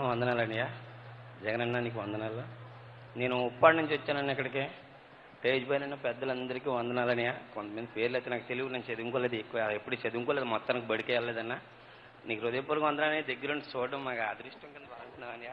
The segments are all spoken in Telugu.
వందనాలన్నయ్య జగనన్న నీకు వందనాలు నేను ఉప్పాడు నుంచి వచ్చానన్న ఇక్కడికి స్టేజ్ పైన ఉన్న పెద్దలందరికీ వందనాలన్నయ్య కొంతమంది పేర్లు అయితే నాకు తెలియదు నేను చదువుకోలేదు ఎక్కువ ఎప్పుడు చదువుకోలేదు మొత్తానికి బడికే వెళ్ళలేదన్న నీకు హృదయపూర్వక వందనాలని దగ్గరుండి చూడడం మాకు అదృష్టం కింద భావిస్తున్నానయ్య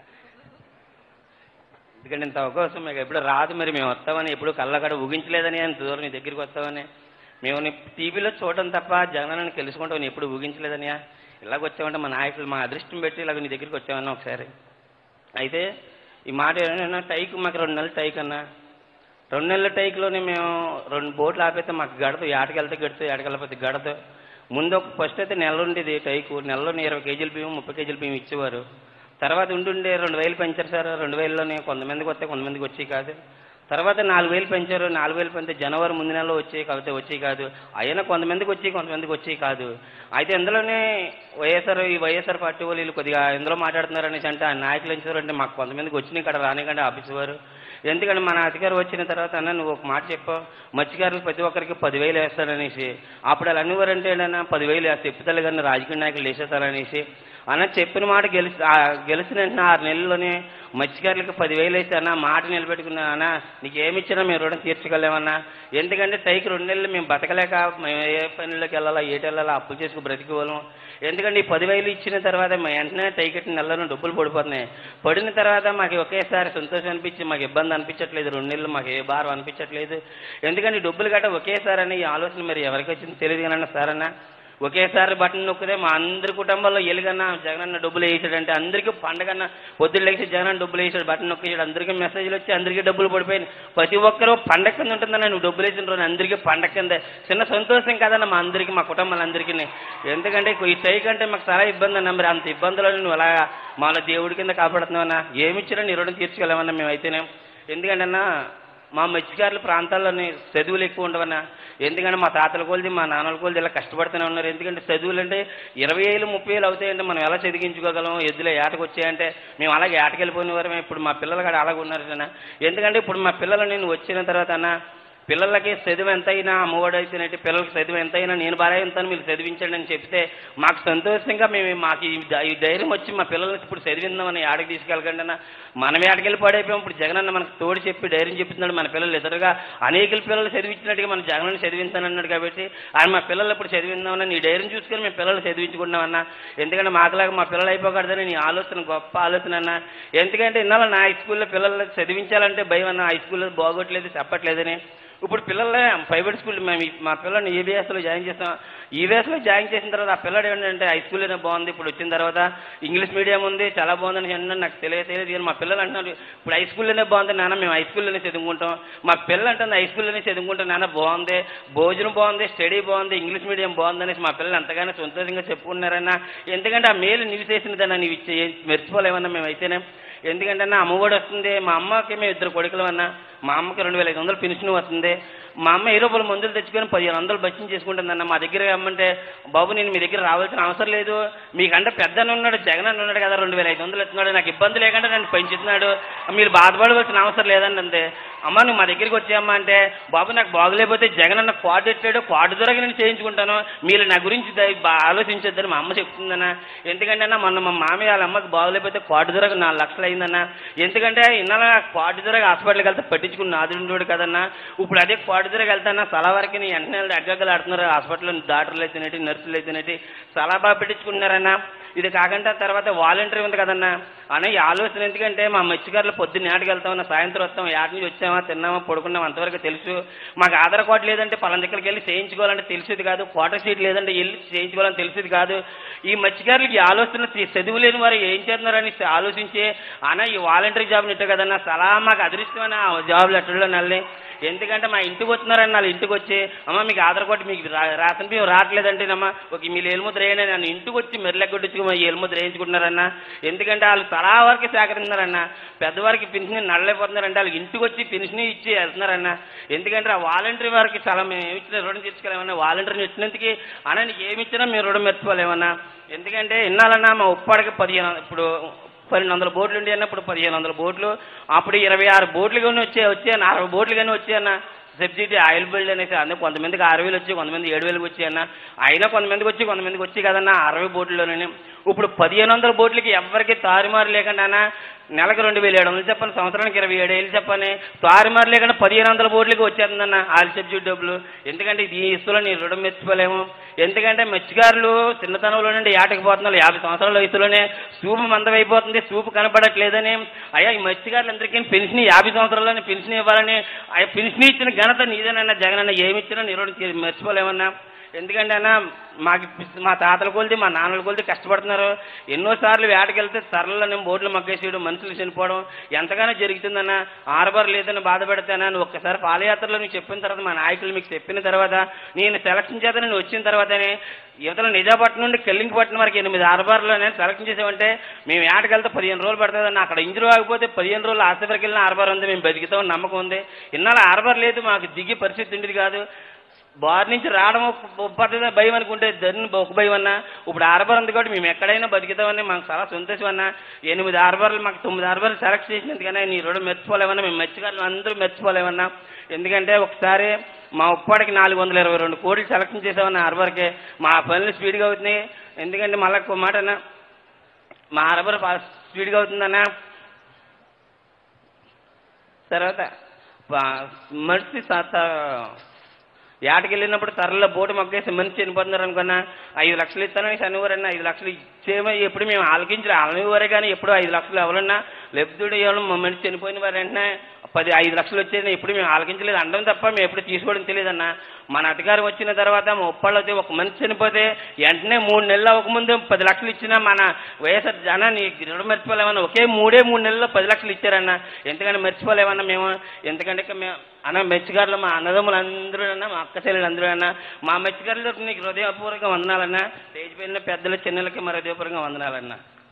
ఎందుకంటే ఇంత అవకాశం మీకు ఎప్పుడు రాదు మరి మేము వస్తామని ఎప్పుడు కళ్ళకడ ఊగించలేదని అంత దూరం నీ దగ్గరికి వస్తామని మేము నీ టీవీలో చూడటం తప్ప జగనన్నని తెలుసుకుంటాం నీ ఎప్పుడు ఊగించలేదనియా ఇలాగ వచ్చామంటే మా నాయకులు మా అదృష్టం పెట్టి ఇలాగ నీ దగ్గరికి వచ్చామన్నా ఒకసారి అయితే ఈ మాట ఏంటన్నా టైక్ మాకు రెండు నెలలు టైక్ అన్నా రెండు నెలల టైక్లోనే మేము రెండు బోట్లు ఆపేస్తే మాకు గడదు ఏటకెళ్తే గడుతుంది ఏటకెళ్ళకపోతే గడదు ముందు ఒక ఫస్ట్ అయితే నెల ఉండేది టైకు నెలలోనే ఇరవై కేజీల బియ్యం ముప్పై కేజీల బియ్యం ఇచ్చేవారు తర్వాత ఉండుండే రెండు వేలు పెంచారు సార్ రెండు వేలలోనే కొంతమందికి వస్తే కొంతమందికి వచ్చి కాదు తర్వాత నాలుగు వేలు పెంచారు నాలుగు వేలు పెంచితే జనవరి ముందు నెలలో వచ్చాయి కాకపోతే వచ్చి కాదు అయినా కొంతమందికి వచ్చి కొంతమందికి వచ్చి కాదు అయితే ఇందులోనే వైఎస్ఆర్ ఈ వైఎస్ఆర్ పార్టీ వాళ్ళు వీళ్ళు కొద్దిగా ఇందులో మాట్లాడుతున్నారు అనేసి అంటే ఆ నాయకులు ఏం అంటే మాకు కొంతమందికి వచ్చినాయి ఇక్కడ రానికంటే ఆఫీస్ వారు ఎందుకంటే మన అధికారం వచ్చిన తర్వాత అన్న నువ్వు ఒక మాట చెప్పావు మత్స్యకారులు ప్రతి ఒక్కరికి పదివేలు వేస్తారనేసి అప్పుడు వాళ్ళు అనేవారంటే ఏంటన్నా పదివేలు వేస్తే ఎప్పుతల్లి కానీ రాజకీయ నాయకులు వేసేస్తారనేసి అన్న చెప్పిన మాట గెలిచి ఆ గెలిచిన వెంటనే ఆరు నెలల్లోనే మత్స్యకారులకు పదివేలు వేసి అన్న మాట నిలబెట్టుకున్నా అన్న నీకు ఏమి ఇచ్చినా మేము రుణం తీర్చగలేమన్నా ఎందుకంటే టైకి రెండు నెలలు మేము బతకలేక మేము ఏ పనుల్లోకి వెళ్ళాలా ఏటి వెళ్ళాలా అప్పులు చేసుకుని బ్రతికోవాలం ఎందుకంటే ఈ పదివేలు ఇచ్చిన తర్వాత మా వెంటనే టైకెట్ నెలలో డబ్బులు పడిపోతున్నాయి పడిన తర్వాత మాకు ఒకేసారి సంతోషం అనిపించి మాకు ఇబ్బంది అనిపించట్లేదు రెండు నెలలు మాకు ఏ భారం అనిపించట్లేదు ఎందుకంటే ఈ డబ్బులు గట్ట ఒకేసారి అని ఈ ఆలోచన మరి ఎవరికి వచ్చింది తెలియదు కానీ సార్ అన్న ఒకేసారి బటన్ నొక్కితే మా అందరి కుటుంబాల్లో ఎలుగన్నా జగనన్న డబ్బులు వేసాడంటే అందరికీ పండగన్న పొద్దున్న లేచి జగనన్న డబ్బులు వేసాడు బటన్ నొక్కేసాడు అందరికీ మెసేజ్లు వచ్చి అందరికీ డబ్బులు పడిపోయింది ప్రతి ఒక్కరూ పండగ కింద ఉంటుందన్న నువ్వు డబ్బులు వేసిన రోజు అందరికీ పండగ కింద చిన్న సంతోషం కదన్న మా అందరికీ మా కుటుంబాలందరికీ ఎందుకంటే ఈ టై కంటే మాకు చాలా ఇబ్బంది అన్న మరి అంత ఇబ్బందులు నువ్వు అలా మాలో దేవుడి కింద కాపాడుతున్నావన్నా ఏమిచ్చినా నీ రుణం తీర్చుకోలేమన్నా మేమైతేనే ఎందుకంటే అన్న మా మత్స్యకారుల ప్రాంతాల్లోని చదువులు ఎక్కువ ఉండవన్నా ఎందుకంటే మా తాతల కొలిది మా నాన్నల కొలిది ఇలా కష్టపడుతూనే ఉన్నారు ఎందుకంటే చదువులు అంటే ఇరవై ఏళ్ళు ముప్పై ఏళ్ళు అవుతాయంటే మనం ఎలా చదివించుకోగలం ఎద్దులు ఏటకు వచ్చాయంటే మేము అలాగే ఏటకెళ్ళిపోయిన వారు ఇప్పుడు మా పిల్లలు కూడా అలాగే ఉన్నారు అన్న ఎందుకంటే ఇప్పుడు మా పిల్లలు నేను వచ్చిన తర్వాత అన్న పిల్లలకి చదువు ఎంతైనా అమ్మఒడి అయితేనంటే పిల్లలకి చదువు ఎంతైనా నేను భార్య ఎంతని మీరు చదివించండి అని చెప్తే మాకు సంతోషంగా మేము మాకు ఈ ధై- ఈ ధైర్యం వచ్చి మా పిల్లల్ని ఇప్పుడు చదివిందామని ఆడకి తీసుకెళ్ళకండి అన్న మనం ఏడకెళ్ళి పడైపోయాం ఇప్పుడు జగనన్న మనకు తోడు చెప్పి ధైర్యం చెప్తున్నాడు మన పిల్లలు ఎదురుగా అనేకల పిల్లలు చదివించినట్టుగా మన జగనన్న చదివించానన్నాడు కాబట్టి ఆయన మా పిల్లలు ఇప్పుడు చదివిందామని నీ ధైర్యం చూసుకొని మేము పిల్లలు చదివించుకుంటున్నామన్నా ఎందుకంటే మాకులాగా మా పిల్లలు అయిపోకూడదని నీ ఆలోచన గొప్ప ఆలోచన అన్న ఎందుకంటే ఇన్నాళ్ళు నా హై స్కూల్లో పిల్లలు చదివించాలంటే భయం అన్న హై స్కూల్లో బాగోట్లేదు చెప్పట్లేదని ఇప్పుడు పిల్లలే ప్రైవేట్ స్కూల్ మేము ఈ- మా పిల్లల్ని ఈబీఎస్లో జాయిన్ చేస్తాం ఈబీఎస్లో జాయిన్ చేసిన తర్వాత ఆ పిల్లడు ఏంటంటే హై స్కూల్లోనే బాగుంది ఇప్పుడు వచ్చిన తర్వాత ఇంగ్లీష్ మీడియం ఉంది చాలా బాగుందని అంటే నాకు తెలియదు తెలియదు కానీ మా పిల్లలు అంటున్నారు ఇప్పుడు హై స్కూల్లోనే బాగుంది నాన్న మేము హై స్కూల్లోనే చదువుకుంటాం మా పిల్లలు అంటుంది హై స్కూల్లోనే చదువుకుంటాం నాన్న బాగుంది భోజనం బాగుంది స్టడీ బాగుంది ఇంగ్లీష్ మీడియం బాగుంది అనేసి మా పిల్లలు ఎంతగానో సంతోషంగా చెప్పుకున్నారన్నా ఎందుకంటే ఆ మేలు నీవు చేసినదన్నా నీవు ఇచ్చే మెర్చిపోలేమన్నా మేము అయితేనే ఎందుకంటే నా అమ్మఒడి వస్తుంది మా అమ్మకి మేము ఇద్దరు కొడుకులు అన్నా మా అమ్మకి రెండు వేల ఐదు వందలు పెన్షన్ వస్తుంది మా అమ్మ ఏ రూపాయలు మందులు తెచ్చుకొని పదిహేను వందలు బచ్చిన చేసుకుంటుందన్న మా దగ్గర అమ్మంటే బాబు నేను మీ దగ్గర రావాల్సిన అవసరం లేదు మీకంటే పెద్ద ఉన్నాడు జగన్ అని ఉన్నాడు కదా రెండు వేల ఐదు వందలు ఇస్తున్నాడు నాకు ఇబ్బంది లేకుండా నన్ను పెంచుతున్నాడు మీరు బాధపడవలసిన అవసరం లేదండి అంతే అమ్మ నువ్వు మా దగ్గరికి వచ్చామ్మా అంటే బాబు నాకు బాగలేకపోతే జగన్ అన్న క్వాడ్ ఎట్టాడు క్వాడ్ ద్వారా నేను చేయించుకుంటాను మీరు నా గురించి దయ- బా- ఆలోచించొద్దని మా అమ్మ చెప్తుందన్న ఎందుకంటే అన్న మొన్న మా మామయ్య వాళ్ళ అమ్మకి బాగలేకపోతే క్వాడ్ ద్వారా నాలుగు లక్షలు అయిందన్న ఎందుకంటే ఇన్నాళ్ళ క్వాడ్ ద్వారా హాస్పిటల్కి వెళ్తే పట్టించుకుని నాదుండోడు కదన్నా ఇప్పుడు అదే క్వాడ్ ద్వారా వెళ్తానా సలా వరకు నీ వెంటనే అడ్డగలు ఆడుతున్నారు హాస్పిటల్లో డాక్టర్లు అయితేనేటి నర్సులు అయితేనేటి చాలా బాగా పెట్టించుకున్నారన్నా ఇది కాకుండా తర్వాత వాలంటరీ ఉంది కదన్నా అన్న ఈ ఆలోచన ఎందుకంటే మా మత్స్యకారులు పొద్దున్న ఏటకి వెళ్తామన్నా సాయంత్రం వస్తాం ఏట నుంచి వచ్చామా తిన్నామా పడుకున్నామా అంతవరకు తెలుసు మాకు ఆధార్ కార్డు లేదంటే పలానా దగ్గరికి వెళ్ళి చేయించుకోవాలంటే తెలిసేది కాదు క్వార్టర్ సీట్ లేదంటే వెళ్ళి చేయించుకోవాలని తెలిసేది కాదు ఈ మత్స్యకారులకి ఈ ఆలోచన తీ- చదువు లేని వారు ఏం చేస్తున్నారని ఆలోచించి అన్న ఈ వాలంటరీ జాబ్ నిట్ట కదన్నా సలా మాకు అదృష్టమైన జాబ్ లెటర్లో నల్లి ఎందుకంటే మా ఇంటికి వచ్చినారని వాళ్ళ ఇంటికి వచ్చి అమ్మ మీకు ఆధార్ కార్డు మీకు రా- రేషన్ బియ్యం రావట్లేదంటేనమ్మా ఒక మీరు ఏలుముద్ర వేయండి నన్ను ఇంటికి వచ్చి మెర్లెగ్గొట్టించుకు మా ఏలుముద్ర వేయించుకుంటున్నారన్న ఎందుకంటే వాళ్ళు చాలా వరకు సేకరిస్తున్నారన్న పెద్దవారికి పెన్షన్ నడలేకపోతున్నారంటే వాళ్ళకి ఇంటికి వచ్చి పెన్షన్ ఇచ్చి వెళ్తున్నారన్న ఎందుకంటే ఆ వాలంటరీ వారికి చాలా మేము ఏమి ఇచ్చినా రుణం తీర్చుకోలేమన్నా వాలంటీర్ని ఇచ్చినందుకు అన్న నీకు ఏమి ఇచ్చినా మేము రుణం మెచ్చుకోలేమన్నా ఎందుకంటే ఇన్నాళ్ళన్నా మా ఉప్పాడికి పదిహేను ఇప్పుడు పన్నెండు వందల బోట్లు ఉండి అన్న ఇప్పుడు పదిహేను వందల బోట్లు అప్పుడు ఇరవై ఆరు బోట్లు కానీ వచ్చాయి వచ్చాయన్న అరవై బోట్లు కానీ వచ్చాయన్న సబ్సిడీ ఆయిల్ బిల్డ్ అనేసి అందులో కొంతమందికి ఆరు వేలు వచ్చి కొంతమంది ఏడు వేలకు వచ్చి అన్న అయినా కొంతమందికి వచ్చి కొంతమందికి వచ్చి కదన్నా అరవై బోట్లలోనే ఇప్పుడు పదిహేను వందల బోట్లకి ఎవరికి తారుమారు లేకుండా అన్న నెలకు రెండు వేల ఏడు వందలు చెప్పండి సంవత్సరానికి ఇరవై ఏడు వేలు చెప్పని తారుమారు లేకుండా పదిహేను వందల బోట్లకి వచ్చేస్తుందన్న ఆయిల్ సబ్సిడీ డబ్బులు ఎందుకంటే ఇది ఈ ఇసులో నీ రుణం మెచ్చుకోలేము ఎందుకంటే మత్స్యకారులు చిన్నతనంలో నుండి ఏటకి పోతున్నారు యాభై సంవత్సరాల వయసులోనే చూపు మందమైపోతుంది చూపు కనపడట్లేదని అయ్యా ఈ మత్స్యకారులందరికీ పెన్షన్ యాభై సంవత్సరాల్లోనే పెన్షన్ ఇవ్వాలని ఆ పెన్షన్ ఇచ్చిన ఘనత నీదేనన్నా జగన్ అన్న ఏమి ఇచ్చినా నిరోధం మర్చిపోలేమన్నా ఎందుకంటే అన్న మాకు మా తాతల కొలిది మా నాన్నల కొలిది కష్టపడుతున్నారు ఎన్నోసార్లు వేటకెళ్తే తరలలో నేను బోట్లు మగ్గేసేయడం మనుషులు చనిపోవడం ఎంతగానో జరుగుతుందన్న ఆర్బర్ లేదని బాధపడతానా నువ్వు ఒక్కసారి పాదయాత్రలో నీకు చెప్పిన తర్వాత మా నాయకులు మీకు చెప్పిన తర్వాత నేను సెలక్షన్ చేత నేను వచ్చిన తర్వాతనే యువతల నిజాపట్నం నుండి కెల్లింగపట్నం వరకు ఎనిమిది ఆర్బార్లో నేను సెలక్షన్ చేసామంటే మేము వేటకెళ్తే పదిహేను రోజులు పడుతుందన్న అక్కడ ఇంజరు ఆగిపోతే పదిహేను రోజులు ఆసుపత్రికి వెళ్ళిన ఆర్బార్ ఉంది మేము బతుకుతామని నమ్మకం ఉంది ఇన్నాళ్ళు ఆర్బార్ లేదు మాకు దిగి పరిస్థితి ఉండేది కాదు బార్ నుంచి రావడం ఒక పద్ధతి భయం అనుకుంటే దాన్ని ఒక భయం అన్నా ఇప్పుడు ఆర్బర్ ఉంది కాబట్టి మేము ఎక్కడైనా బతుకుతామని మాకు చాలా సంతోషం అన్నా ఎనిమిది ఆర్బర్లు మాకు తొమ్మిది ఆర్బర్లు సెలెక్ట్ చేసినందుకనే నీ రోడ్డు మెచ్చుకోలేమన్నా మేము మత్స్యకారులు అందరూ మెచ్చుకోలేమన్నా ఎందుకంటే ఒకసారి మా ఉప్పాడికి నాలుగు వందల ఇరవై రెండు కోట్లు సెలక్షన్ చేసామన్న ఆర్బర్కి మా పనులు స్పీడ్గా అవుతున్నాయి ఎందుకంటే మళ్ళీ ఒక మాట అన్నా మా ఆర్బర్ స్పీడ్గా అవుతుందన్నా తర్వాత ప- మనిషి స- స- ఏటకి వెళ్ళినప్పుడు తరలో బోటు మొక్కేసి మనిషి చనిపోతున్నారు అనుకున్నా ఐదు లక్షలు ఇస్తానని శనివారన్నా ఐదు లక్షలు ఇచ్చేమో ఎప్పుడు మేము ఆలకించలే ఆలనివారే కానీ ఎప్పుడు ఐదు లక్షలు ఎవరన్నా లబ్ధుడు ఎవరు మా మనిషి చనిపోయిన వారు వెంటనే పది ఐదు లక్షలు వచ్చేది ఎప్పుడు మేము ఆలకించలేదు అనడం తప్ప మేము ఎప్పుడు తీసుకోవడం తెలియదన్నా మన అధికారం వచ్చిన తర్వాత మా ఉప్పాళ్ళు అయితే ఒక మనిషి చనిపోతే వెంటనే మూడు నెలలు అవ్వకముందు పది లక్షలు ఇచ్చినా మన వైఎస్ఆర్ జనాన్ని రుణం మర్చిపోలేమన్నా ఒకే మూడే మూడు నెలల్లో పది లక్షలు ఇచ్చారన్న ఎందుకని మర్చిపోలేమన్నా మేము ఎందుకంటే ఇక మేము అన్న మత్స్యకారులు మా అన్నదమ్ములు అందరూ అన్న మా అక్క చెల్లెలు అందరూ అన్న మా మత్స్యకారులు నీకు హృదయపూర్వకంగా వందనాలన్నా స్టేజ్ పైన పెద్దలు చిన్నలకి మరి హృదయపూర్వకంగా వందనాలన్నా